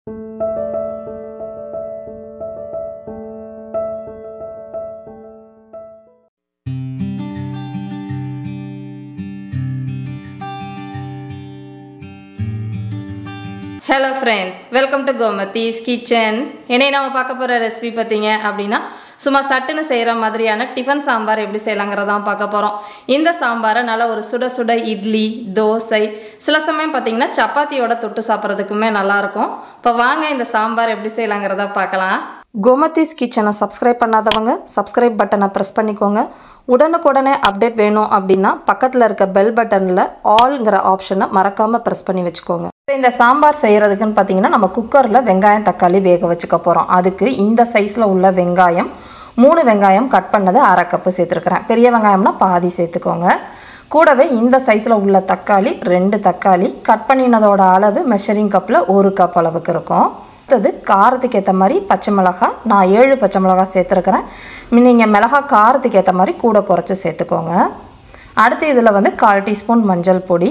hello friends welcome to Gomathi's kitchen என்னை நம்ம பார்க்க போகிற ரெசிபி பார்த்தீங்க அப்படின்னா சும்மா சட்டுன்னு செய்கிற மாதிரியான டிஃபன் சாம்பார் எப்படி செய்யலாங்கிறதான் பார்க்க போகிறோம் இந்த சாம்பாரை நல்லா ஒரு சுட சுட இட்லி தோசை சில சமயம் பார்த்தீங்கன்னா சப்பாத்தியோட தொட்டு சாப்பிட்றதுக்குமே நல்லாயிருக்கும் இப்போ வாங்க இந்த சாம்பார் எப்படி செய்யலாங்கிறத பார்க்கலாம் கோமதிஸ் கிச்சனை சப்ஸ்கிரைப் பண்ணாதவங்க சப்ஸ்கிரைப் பட்டனை ப்ரெஸ் பண்ணிக்கோங்க உடனுக்குடனே அப்டேட் வேணும் அப்படின்னா பக்கத்தில் இருக்க பெல் பட்டனில் ஆல்ங்கிற ஆப்ஷனை மறக்காமல் ப்ரெஸ் பண்ணி வச்சுக்கோங்க இப்போ இந்த சாம்பார் செய்கிறதுக்குன்னு பார்த்தீங்கன்னா நம்ம குக்கரில் வெங்காயம் தக்காளி வேக வச்சுக்க போகிறோம் அதுக்கு இந்த சைஸில் உள்ள வெங்காயம் மூணு வெங்காயம் கட் பண்ணது அரை கப்பு சேர்த்துருக்குறேன் பெரிய வெங்காயம்னா பாதி சேர்த்துக்கோங்க கூடவே இந்த சைஸில் உள்ள தக்காளி ரெண்டு தக்காளி கட் பண்ணினதோட அளவு மெஷரிங் கப்பில் ஒரு கப் அளவுக்கு இருக்கும் அடுத்தது காரத்துக்கு ஏற்ற மாதிரி பச்சை மிளகா நான் ஏழு பச்சை மிளகா சேர்த்துருக்குறேன் நீங்கள் மிளகா காரத்துக்கு ஏற்ற மாதிரி கூட குறைச்சி சேர்த்துக்கோங்க அடுத்து இதில் வந்து கால் டீஸ்பூன் மஞ்சள் பொடி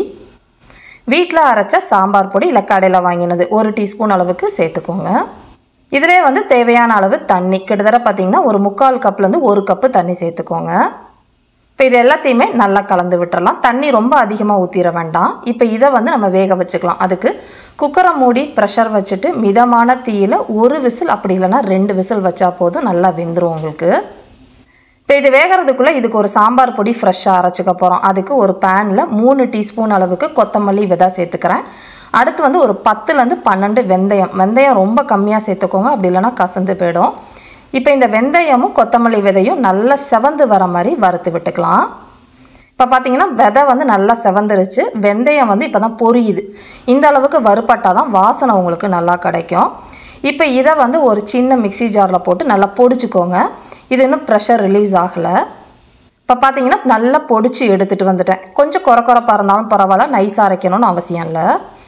வீட்டில் அரைச்ச சாம்பார் பொடி இல்லை கடையில் வாங்கினது ஒரு டீஸ்பூன் அளவுக்கு சேர்த்துக்கோங்க இதிலே வந்து தேவையான அளவு தண்ணி கிட்டத்தட்ட பார்த்திங்கன்னா ஒரு முக்கால் கப்லேருந்து ஒரு கப்பு தண்ணி சேர்த்துக்கோங்க இப்போ இது எல்லாத்தையுமே நல்லா கலந்து விட்டுறலாம் தண்ணி ரொம்ப அதிகமாக ஊற்றிட வேண்டாம் இப்போ இதை வந்து நம்ம வேக வச்சுக்கலாம் அதுக்கு குக்கரை மூடி ப்ரெஷர் வச்சுட்டு மிதமான தீயில் ஒரு விசில் அப்படி இல்லைன்னா ரெண்டு விசில் வச்சா போதும் நல்லா வெந்துடும் உங்களுக்கு இப்போ இது வேகிறதுக்குள்ளே இதுக்கு ஒரு சாம்பார் பொடி ஃப்ரெஷ்ஷாக அரைச்சிக்க போகிறோம் அதுக்கு ஒரு பேனில் மூணு டீஸ்பூன் அளவுக்கு கொத்தமல்லி விதை சேர்த்துக்கிறேன் அடுத்து வந்து ஒரு பத்துலேருந்து பன்னெண்டு வெந்தயம் வெந்தயம் ரொம்ப கம்மியாக சேர்த்துக்கோங்க அப்படி இல்லைன்னா கசந்து போயிடும் இப்போ இந்த வெந்தயமும் கொத்தமல்லி விதையும் நல்லா செவந்து வர மாதிரி வறுத்து விட்டுக்கலாம் இப்போ பார்த்தீங்கன்னா விதை வந்து நல்லா செவந்துருச்சு வெந்தயம் வந்து இப்போ தான் பொரியுது இந்த அளவுக்கு வறுப்பட்டால் தான் வாசனை உங்களுக்கு நல்லா கிடைக்கும் இப்போ இதை வந்து ஒரு சின்ன மிக்சி ஜாரில் போட்டு நல்லா பொடிச்சுக்கோங்க இது இன்னும் ப்ரெஷர் ரிலீஸ் ஆகலை இப்போ பார்த்தீங்கன்னா நல்லா பொடிச்சு எடுத்துகிட்டு வந்துட்டேன் கொஞ்சம் குறை குறைப்பாக இருந்தாலும் பரவாயில்ல நைஸாக அரைக்கணும்னு அவசியம் இல்லை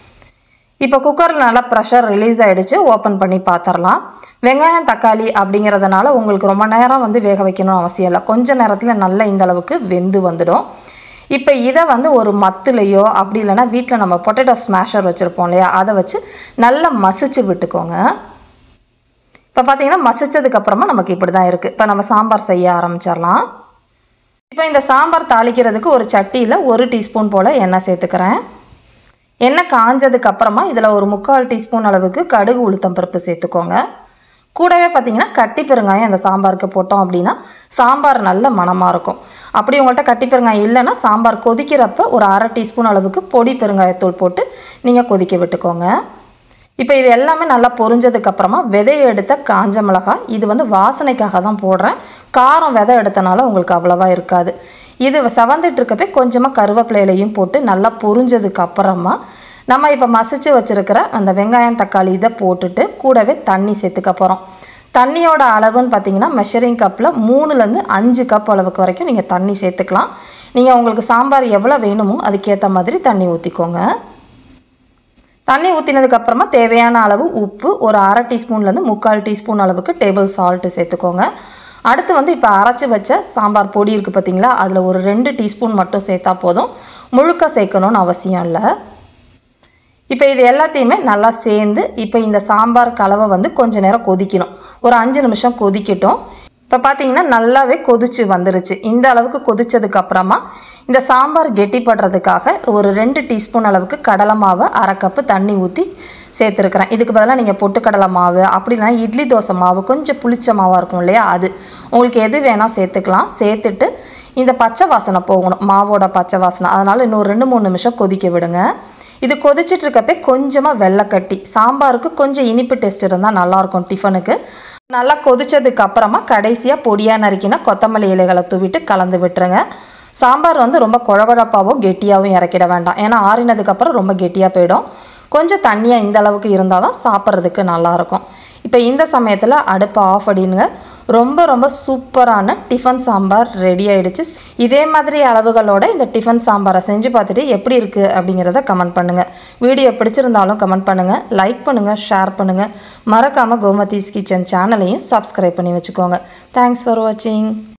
இப்போ குக்கரில் நல்லா ப்ரெஷர் ரிலீஸ் ஆகிடுச்சு ஓப்பன் பண்ணி பார்த்துடலாம் வெங்காயம் தக்காளி அப்படிங்கிறதுனால உங்களுக்கு ரொம்ப நேரம் வந்து வேக வைக்கணும்னு அவசியம் இல்லை கொஞ்ச நேரத்தில் நல்லா இந்த அளவுக்கு வெந்து வந்துடும் இப்போ இதை வந்து ஒரு மத்துலேயோ அப்படி இல்லைன்னா வீட்டில் நம்ம பொட்டேட்டோ ஸ்மாஷர் வச்சுருப்போம் இல்லையா அதை வச்சு நல்லா மசிச்சு விட்டுக்கோங்க இப்போ பார்த்தீங்கன்னா மசிச்சதுக்கப்புறமா நமக்கு இப்படி தான் இருக்குது இப்போ நம்ம சாம்பார் செய்ய ஆரம்பிச்சிடலாம் இப்போ இந்த சாம்பார் தாளிக்கிறதுக்கு ஒரு சட்டியில் ஒரு டீஸ்பூன் போல் எண்ணெய் சேர்த்துக்கிறேன் எண்ணெய் காஞ்சதுக்கு அப்புறமா இதில் ஒரு முக்கால் டீஸ்பூன் அளவுக்கு கடுகு உளுத்தம் பருப்பு சேர்த்துக்கோங்க கூடவே பார்த்தீங்கன்னா கட்டி பெருங்காயம் இந்த சாம்பாருக்கு போட்டோம் அப்படின்னா சாம்பார் நல்ல மணமாக இருக்கும் அப்படி உங்கள்கிட்ட கட்டி பெருங்காயம் இல்லைன்னா சாம்பார் கொதிக்கிறப்ப ஒரு அரை டீஸ்பூன் அளவுக்கு பொடி பெருங்காயத்தூள் போட்டு நீங்கள் கொதிக்க விட்டுக்கோங்க இப்போ இது எல்லாமே நல்லா பொரிஞ்சதுக்கப்புறமா விதையை எடுத்த காஞ்ச மிளகாய் இது வந்து வாசனைக்காக தான் போடுறேன் காரம் விதை எடுத்தனால உங்களுக்கு அவ்வளோவா இருக்காது இது செவந்துட்டு இருக்கப்பே கொஞ்சமாக கருவேப்பிலையிலையும் போட்டு நல்லா பொரிஞ்சதுக்கு அப்புறமா நம்ம இப்போ மசிச்சு வச்சுருக்கிற அந்த வெங்காயம் தக்காளி இதை போட்டுட்டு கூடவே தண்ணி சேர்த்துக்க போகிறோம் தண்ணியோட அளவுன்னு பார்த்தீங்கன்னா மெஷரிங் கப்பில் மூணுலேருந்து அஞ்சு கப் அளவுக்கு வரைக்கும் நீங்கள் தண்ணி சேர்த்துக்கலாம் நீங்கள் உங்களுக்கு சாம்பார் எவ்வளோ வேணுமோ அதுக்கேற்ற மாதிரி தண்ணி ஊற்றிக்கோங்க தண்ணி ஊற்றினதுக்கப்புறமா தேவையான அளவு உப்பு ஒரு அரை டீஸ்பூன்லேருந்து முக்கால் டீஸ்பூன் அளவுக்கு டேபிள் சால்ட்டு சேர்த்துக்கோங்க அடுத்து வந்து இப்போ அரைச்சி வச்ச சாம்பார் பொடி இருக்குது பார்த்தீங்களா அதில் ஒரு ரெண்டு டீஸ்பூன் மட்டும் சேர்த்தா போதும் முழுக்க சேர்க்கணும்னு அவசியம் இல்லை இப்போ இது எல்லாத்தையுமே நல்லா சேர்ந்து இப்போ இந்த சாம்பார் கலவை வந்து கொஞ்ச நேரம் கொதிக்கணும் ஒரு அஞ்சு நிமிஷம் கொதிக்கட்டும் இப்போ பார்த்தீங்கன்னா நல்லாவே கொதிச்சு வந்துருச்சு இந்த அளவுக்கு கொதிச்சதுக்கு அப்புறமா இந்த சாம்பார் கெட்டிப்படுறதுக்காக ஒரு ரெண்டு டீஸ்பூன் அளவுக்கு கடலை மாவு அரை கப்பு தண்ணி ஊற்றி சேர்த்துருக்குறேன் இதுக்கு பதிலாக நீங்கள் பொட்டுக்கடலை மாவு அப்படி இல்லைனா இட்லி தோசை மாவு கொஞ்சம் புளிச்ச மாவாக இருக்கும் இல்லையா அது உங்களுக்கு எது வேணால் சேர்த்துக்கலாம் சேர்த்துட்டு இந்த பச்சை வாசனை போகணும் மாவோட பச்சை வாசனை அதனால் இன்னும் ரெண்டு மூணு நிமிஷம் கொதிக்க விடுங்க இது கொதிச்சிட்டு இருக்கப்பே கொஞ்சமாக வெள்ளைக்கட்டி சாம்பாருக்கு கொஞ்சம் இனிப்பு டேஸ்ட் இருந்தால் நல்லாயிருக்கும் டிஃபனுக்கு நல்லா கொதிச்சதுக்கு அப்புறமா கடைசியாக பொடியாக நறுக்கினா கொத்தமல்லி இலைகளை தூவிட்டு கலந்து விட்டுருங்க சாம்பார் வந்து ரொம்ப குழகுழப்பாவோ கெட்டியாகவும் இறக்கிட வேண்டாம் ஏன்னா ஆறினதுக்கப்புறம் ரொம்ப கெட்டியாக போயிடும் கொஞ்சம் தண்ணியாக இந்த அளவுக்கு இருந்தால் தான் சாப்பிட்றதுக்கு நல்லாயிருக்கும் இப்போ இந்த சமயத்தில் அடுப்பை ஆஃப் அடினுங்க ரொம்ப ரொம்ப சூப்பரான டிஃபன் சாம்பார் ரெடி ஆயிடுச்சு இதே மாதிரி அளவுகளோட இந்த டிஃபன் சாம்பாரை செஞ்சு பார்த்துட்டு எப்படி இருக்குது அப்படிங்கிறத கமெண்ட் பண்ணுங்கள் வீடியோ பிடிச்சிருந்தாலும் கமெண்ட் பண்ணுங்கள் லைக் பண்ணுங்கள் ஷேர் பண்ணுங்கள் மறக்காமல் கோமதீஸ் கிச்சன் சேனலையும் சப்ஸ்கிரைப் பண்ணி வச்சுக்கோங்க தேங்க்ஸ் ஃபார் வாட்சிங்